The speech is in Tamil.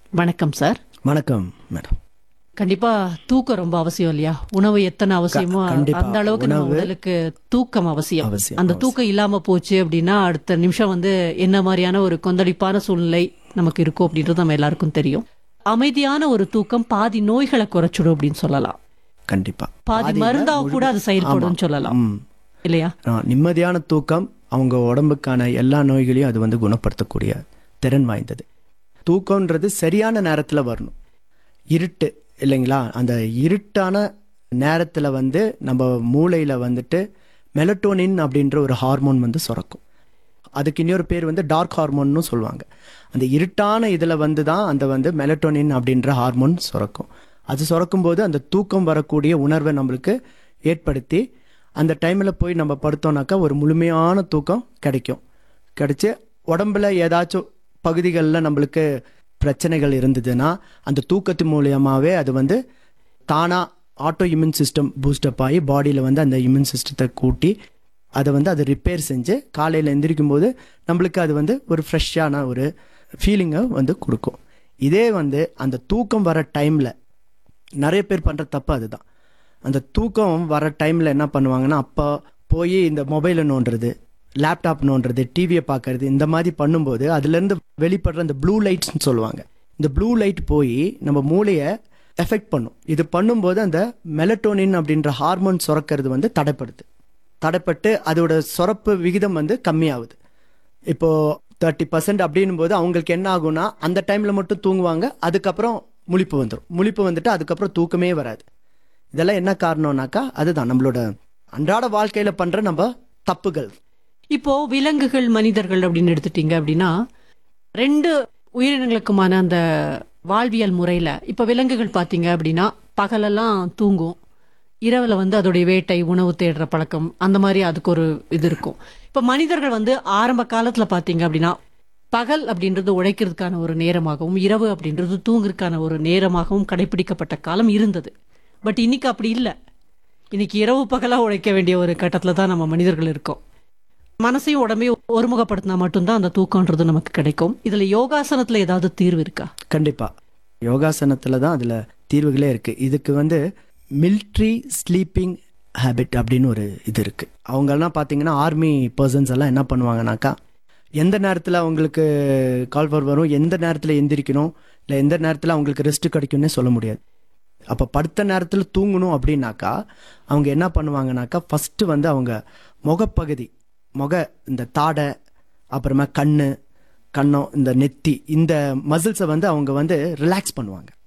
வணக்கம் சார் வணக்கம் மேடம் கண்டிப்பா தூக்கம் ரொம்ப அவசியம் இல்லையா உணவு எத்தனை அவசியமோ கண்டிப்பா. அந்த அளவுக்கு நம்ம உணவு உடலுக்கு தூக்கம் அவசியம் அவசியம், அந்த தூக்கம் இல்லாம போச்சு அப்படின்னா அடுத்த நிமிஷம் வந்து என்ன மாதிரியான ஒரு கொந்தளிப்பான சூழ்நிலை நமக்கு இருக்கும் அப்படின்றது நம்ம எல்லாருக்கும் தெரியும் அமைதியான ஒரு தூக்கம் பாதி நோய்களை குறைச்சிடும் அப்படின்னு சொல்லலாம் கண்டிப்பா பாதி பாதியில மருந்தா முழு- கூட அது செயல்படும் ஆமா. சொல்லலாம் ம். இல்லையா ஆ, நிம்மதியான தூக்கம் அவங்க உடம்புக்கான எல்லா நோய்களையும் அது வந்து குணப்படுத்தக்கூடிய திறன் வாய்ந்தது தூக்கம்ன்றது சரியான நேரத்தில் வரணும் இருட்டு இல்லைங்களா அந்த இருட்டான நேரத்தில் வந்து நம்ம மூளையில் வந்துட்டு மெலட்டோனின் அப்படின்ற ஒரு ஹார்மோன் வந்து சுரக்கும் அதுக்கு இன்னொரு பேர் வந்து டார்க் ஹார்மோன்னு சொல்லுவாங்க அந்த இருட்டான இதில் வந்து தான் அந்த வந்து மெலட்டோனின் அப்படின்ற ஹார்மோன் சுரக்கும் அது சுரக்கும் போது அந்த தூக்கம் வரக்கூடிய உணர்வை நம்மளுக்கு ஏற்படுத்தி அந்த டைமில் போய் நம்ம படுத்தோம்னாக்கா ஒரு முழுமையான தூக்கம் கிடைக்கும் கிடைச்சு உடம்புல ஏதாச்சும் பகுதிகளில் நம்மளுக்கு பிரச்சனைகள் இருந்ததுன்னா அந்த தூக்கத்து மூலியமாகவே அது வந்து தானாக ஆட்டோ இம்யூன் சிஸ்டம் பூஸ்டப் ஆகி பாடியில் வந்து அந்த இம்யூன் சிஸ்டத்தை கூட்டி அதை வந்து அதை ரிப்பேர் செஞ்சு காலையில் எந்திரிக்கும் போது நம்மளுக்கு அது வந்து ஒரு ஃப்ரெஷ்ஷான ஒரு ஃபீலிங்கை வந்து கொடுக்கும் இதே வந்து அந்த தூக்கம் வர டைமில் நிறைய பேர் பண்ணுற தப்பு அதுதான் அந்த தூக்கம் வர டைமில் என்ன பண்ணுவாங்கன்னா அப்போ போய் இந்த மொபைலை நோண்டுறது லேப்டாப் நோண்டுறது டிவியை பார்க்கறது இந்த மாதிரி பண்ணும்போது அதுலேருந்து வெளிப்படுற அந்த ப்ளூ லைட்ஸ்னு சொல்லுவாங்க இந்த ப்ளூ லைட் போய் நம்ம மூளையை எஃபெக்ட் பண்ணும் இது பண்ணும்போது அந்த மெலட்டோனின் அப்படின்ற ஹார்மோன் சுரக்கிறது வந்து தடைப்படுது தடைப்பட்டு அதோட சுரப்பு விகிதம் வந்து கம்மியாகுது இப்போ தேர்ட்டி பர்சன்ட் அப்படின்னும் போது அவங்களுக்கு என்ன ஆகும்னா அந்த டைமில் மட்டும் தூங்குவாங்க அதுக்கப்புறம் முழிப்பு வந்துடும் முழிப்பு வந்துட்டு அதுக்கப்புறம் தூக்கமே வராது இதெல்லாம் என்ன காரணம்னாக்கா அதுதான் நம்மளோட அன்றாட வாழ்க்கையில் பண்ணுற நம்ம தப்புகள் இப்போ விலங்குகள் மனிதர்கள் அப்படின்னு எடுத்துட்டீங்க அப்படின்னா ரெண்டு உயிரினங்களுக்குமான அந்த வாழ்வியல் முறையில இப்ப விலங்குகள் பாத்தீங்க அப்படின்னா பகலெல்லாம் தூங்கும் இரவுல வந்து அதோடைய வேட்டை உணவு தேடுற பழக்கம் அந்த மாதிரி அதுக்கு ஒரு இது இருக்கும் இப்ப மனிதர்கள் வந்து ஆரம்ப காலத்துல பாத்தீங்க அப்படின்னா பகல் அப்படின்றது உழைக்கிறதுக்கான ஒரு நேரமாகவும் இரவு அப்படின்றது தூங்குறதுக்கான ஒரு நேரமாகவும் கடைபிடிக்கப்பட்ட காலம் இருந்தது பட் இன்னைக்கு அப்படி இல்லை இன்னைக்கு இரவு பகலா உழைக்க வேண்டிய ஒரு கட்டத்துல தான் நம்ம மனிதர்கள் இருக்கோம் மனசையும் உடம்பையும் ஒருமுகப்படுத்தினா மட்டும்தான் அந்த தூக்கம்ன்றது நமக்கு கிடைக்கும் இதுல யோகாசனத்துல ஏதாவது தீர்வு இருக்கா கண்டிப்பாக யோகாசனத்தில் தான் அதில் தீர்வுகளே இருக்குது இதுக்கு வந்து மில்ட்ரி ஸ்லீப்பிங் ஹேபிட் அப்படின்னு ஒரு இது இருக்குது அவங்கெல்லாம் பார்த்தீங்கன்னா ஆர்மி பர்சன்ஸ் எல்லாம் என்ன பண்ணுவாங்கனாக்கா எந்த நேரத்தில் அவங்களுக்கு கால் ஃபர் வரும் எந்த நேரத்தில் எந்திரிக்கணும் இல்லை எந்த நேரத்தில் அவங்களுக்கு ரெஸ்ட் கிடைக்கும்னே சொல்ல முடியாது அப்போ படுத்த நேரத்தில் தூங்கணும் அப்படின்னாக்கா அவங்க என்ன பண்ணுவாங்கனாக்கா ஃபஸ்ட்டு வந்து அவங்க முகப்பகுதி முக இந்த தாடை அப்புறமா கண்ணு கண்ணம் இந்த நெத்தி இந்த மசில்ஸை வந்து அவங்க வந்து ரிலாக்ஸ் பண்ணுவாங்க